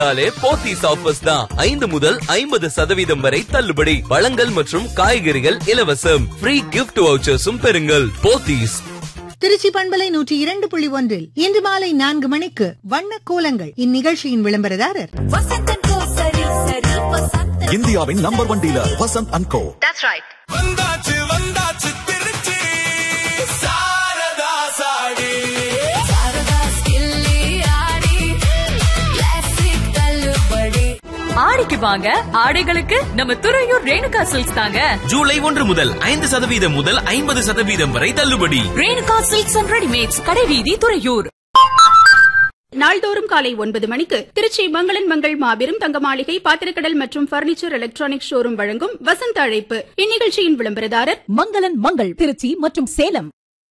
நாளே போத்தீஸ் ஆஃபர்ஸ் தான் ஐந்து முதல் ஐம்பது சதவீதம் வரை தள்ளுபடி பழங்கள் மற்றும் காய்கறிகள் இலவசம் ஃப்ரீ கிஃப்ட் வவுச்சர்ஸும் பெறுங்கள் போத்தீஸ் திருச்சி பண்பலை நூற்றி இரண்டு புள்ளி ஒன்றில் இன்று மாலை நான்கு மணிக்கு வண்ண கோலங்கள் இந்நிகழ்ச்சியின் விளம்பரதாரர் வசந்தன் கோ சரி சரி வசந்தன் இந்தியாவின் number one dealer Vasanth and co வந்தாச்சு வந்தாச்சு திருச்சி சாரதா சாடி சாரதா ஸ்கில்லி ஆடி கிளாசிக் தள்ளுபடி ஆடிக்கு வாங்க ஆடைகளுக்கு நம்ம துறையூர் ரேணுகா சில்க்ஸ் தாங்க ஜூலை ஒன்று முதல் ஐந்து சதவீதம் முதல் ஐம்பது சதவீதம் வரை தள்ளுபடி ரேணுகா சில்க்ஸ் அண்ட் ரெடிமேட்ஸ் கடைவீதி துறையூர் நாள்தோறும் காலை ஒன்பது மணிக்கு திருச்சி மங்களன் மங்கள் மாபெரும் தங்க மாளிகை பாத்திரக்கடல் மற்றும் பர்னிச்சர் எலக்ட்ரானிக் ஷோரூம் வழங்கும் வசந்த அழைப்பு இந்நிகழ்ச்சியின் விளம்பரதாரர் மங்களன் மங்கள் திருச்சி மற்றும் சேலம்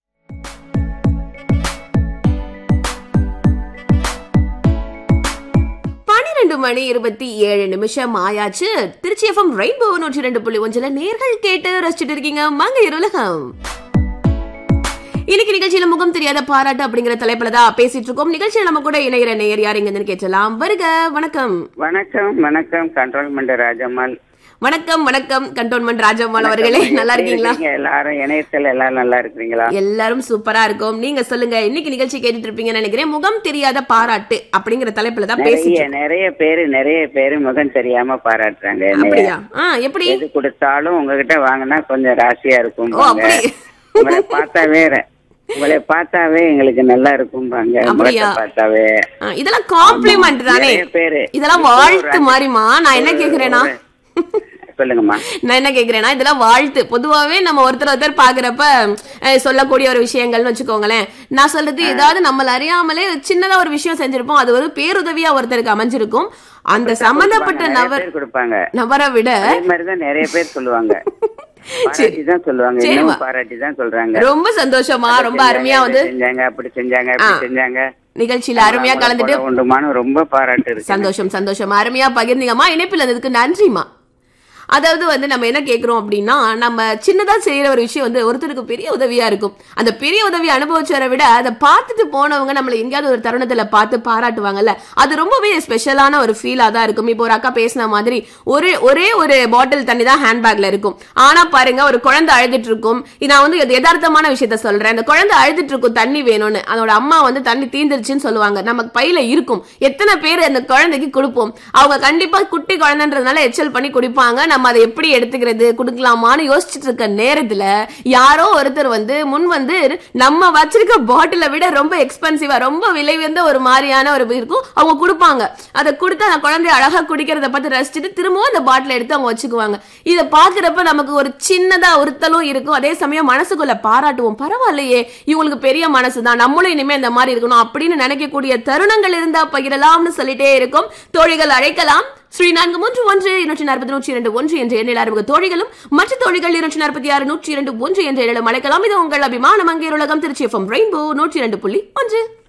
பன்னிரண்டு மணி இருபத்தி ஏழு நிமிஷம் ஆயாச்சு திருச்சி எஃப்எம் ரெயின்போ நூற்றி ரெண்டு புள்ளி ஒன்றுல நேர்கள் கேட்டு ரசிச்சுட்டு இருக்கீங்க மங்கையர் உலகம் இன்னைக்கு நிகழ்ச்சியில முகம் தெரியாத பாராட்டு அப்படிங்கிற தலைப்புல தான் பேசிட்டு இருக்கோம் நிகழ்ச்சியில நம்ம கூட இணையிற நேயர் யார் எங்கன்னு கேட்டலாம் வருக வணக்கம் வணக்கம் வணக்கம் கண்ட்ரோல்மெண்ட் ராஜம்மாள் வணக்கம் வணக்கம் கண்டோன்மெண்ட் ராஜம்மாள் அவர்களே நல்லா இருக்கீங்களா நீங்க எல்லாரும் இணையத்துல எல்லாரும் நல்லா இருக்கிறீங்களா எல்லாரும் சூப்பரா இருக்கும் நீங்க சொல்லுங்க இன்னைக்கு நிகழ்ச்சி கேட்டுட்டு இருப்பீங்கன்னு நினைக்கிறேன் முகம் தெரியாத பாராட்டு அப்படிங்கிற தலைப்புல தான் நிறைய பேசிட்டு நிறைய பேரு நிறைய பேரு முகம் தெரியாம பாராட்டுறாங்க என்னைய. அப்படியா ஆ எப்படி எது கொடுத்தாலும் உங்ககிட்ட வாங்கினா கொஞ்சம் ராசியா இருக்கும் ஓ அப்படி உங்களை பார்த்தாவே ர- உங்களை பார்த்தாவே எங்களுக்கு நல்லா இருக்கும்பாங்க அப்படியா? முகத்தை பார்த்தாவே ஆ, இதெல்லாம் காம்ப்ளிமெண்ட் தானே நிறைய பேரு இதெல்லாம் வாழ்த்து மாதிரிமா நான் என்ன கேக்குறேன்னா சொல்லுங்கம்மா நான் என்ன கேக்குறேன்னா இதெல்லாம் வாழ்த்து பொதுவாவே நம்ம ஒருத்தர் ஒருத்தர் பாக்குறப்ப அஹ், சொல்லக்கூடிய ஒரு விஷயங்கள்னு வச்சுக்கோங்களேன் நான் சொல்றது ஏதாவது நம்மள அறியாமலே சின்னதா ஒரு விஷயம் செஞ்சிருப்போம் அது ஒரு பேருதவியா ஒருத்தருக்கு அமைஞ்சிருக்கும் அந்த சம்பந்தப்பட்ட நிறைய நபர் பேர் கொடுப்பாங்க நபரை விட அதே மாதிரிதான் நிறைய பேர் சொல்லுவாங்க பாராட்டி தான் சொல்லுவாங்க சரிம்மா. இன்னும் பாராட்டி தான் சொல்றாங்க ரொம்ப சந்தோஷமா ரொம்ப செஞ்சாங்க, அருமையா இதை வந்து செஞ்சாங்க அப்படி செஞ்சாங்க அப்படி ஆ. செஞ்சாங்க நிகழ்ச்சியில அருமையா அவங்கள கலந்துட்டு போல உண்டுமான்னு ரொம்ப பாராட்டு இருக்கு சந்தோஷம் சந்தோஷம் அருமையா பகிர்ந்தீங்கம்மா இணைப்பில் இருந்ததுக்கு நன்றிம்மா அதாவது வந்து நம்ம என்ன கேக்குறோம் அப்படின்னா நம்ம சின்னதா செய்யற ஒரு விஷயம் வந்து ஒருத்தருக்கு பெரிய உதவியா இருக்கும் அந்த பெரிய உதவி அனுபவிச்சவரை விட அதை பார்த்துட்டு போனவங்க நம்மள எங்கேயாவது ஒரு தருணத்துல பார்த்து பாராட்டுவாங்கல்ல அது ரொம்பவே ஸ்பெஷலான ஒரு ஃபீலா தான் இருக்கும் இப்போ ஒரு அக்கா பேசின மாதிரி ஒரு ஒரே ஒரு பாட்டில் தண்ணி தான் ஹேண்ட்பேக்ல இருக்கும் ஆனா பாருங்க ஒரு குழந்தை அழுதுட்டு இருக்கும் இது நான் வந்து இது யதார்த்தமான விஷயத்த சொல்றேன் அந்த குழந்தை அழுதுட்டு இருக்கும் தண்ணி வேணும்னு அதோட அம்மா வந்து தண்ணி தீந்துருச்சுன்னு சொல்லுவாங்க நமக்கு பையில இருக்கும் எத்தனை பேர் அந்த குழந்தைக்கு கொடுப்போம் அவங்க கண்டிப்பா குட்டி குழந்தைன்றதுனால எச்சல் பண்ணி குடிப்பாங்க நம்ம அதை எப்படி எடுத்துக்கிறது கொடுக்கலாமான்னு யோசிச்சுட்டு இருக்க நேரத்துல யாரோ ஒருத்தர் வந்து முன் வந்து நம்ம வச்சிருக்க பாட்டிலை விட ரொம்ப எக்ஸ்பென்சிவா ரொம்ப விலை உயர்ந்த ஒரு மாதிரியான ஒரு இருக்கும் அவங்க கொடுப்பாங்க அதை கொடுத்து அந்த குழந்தை அழகா குடிக்கிறத பார்த்து ரசிச்சுட்டு திரும்பவும் அந்த பாட்டிலை எடுத்து அவங்க வச்சுக்குவாங்க இதை பாக்குறப்ப நமக்கு ஒரு சின்னதா ஒருத்தலும் இருக்கும் அதே சமயம் மனசுக்குள்ள பாராட்டுவோம் பரவாயில்லையே இவங்களுக்கு பெரிய மனசு தான் நம்மளும் இனிமே இந்த மாதிரி இருக்கணும் அப்படின்னு நினைக்கக்கூடிய தருணங்கள் இருந்தா பகிரலாம்னு சொல்லிட்டே இருக்கும் தோழிகள் அழைக்கலாம் ஸ்ரீ நான்கு மூன்று ஒன்று இருநூற்றி நாற்பத்தி நூற்றி இரண்டு ஒன்று என்ற எண்ணில் அறிமுக தோழிகளும் மற்ற தோழிகள் இருநூற்றி நாற்பத்தி ஆறு நூற்றி இரண்டு ஒன்று என்ற எண்ணிலும் அழைக்கலாம் இது உங்கள் அபிமான மங்கையர் உலகம் திருச்சி எஃப்எம் ரெயின்போ நூற்றி இரண்டு புள்ளி ஒன்று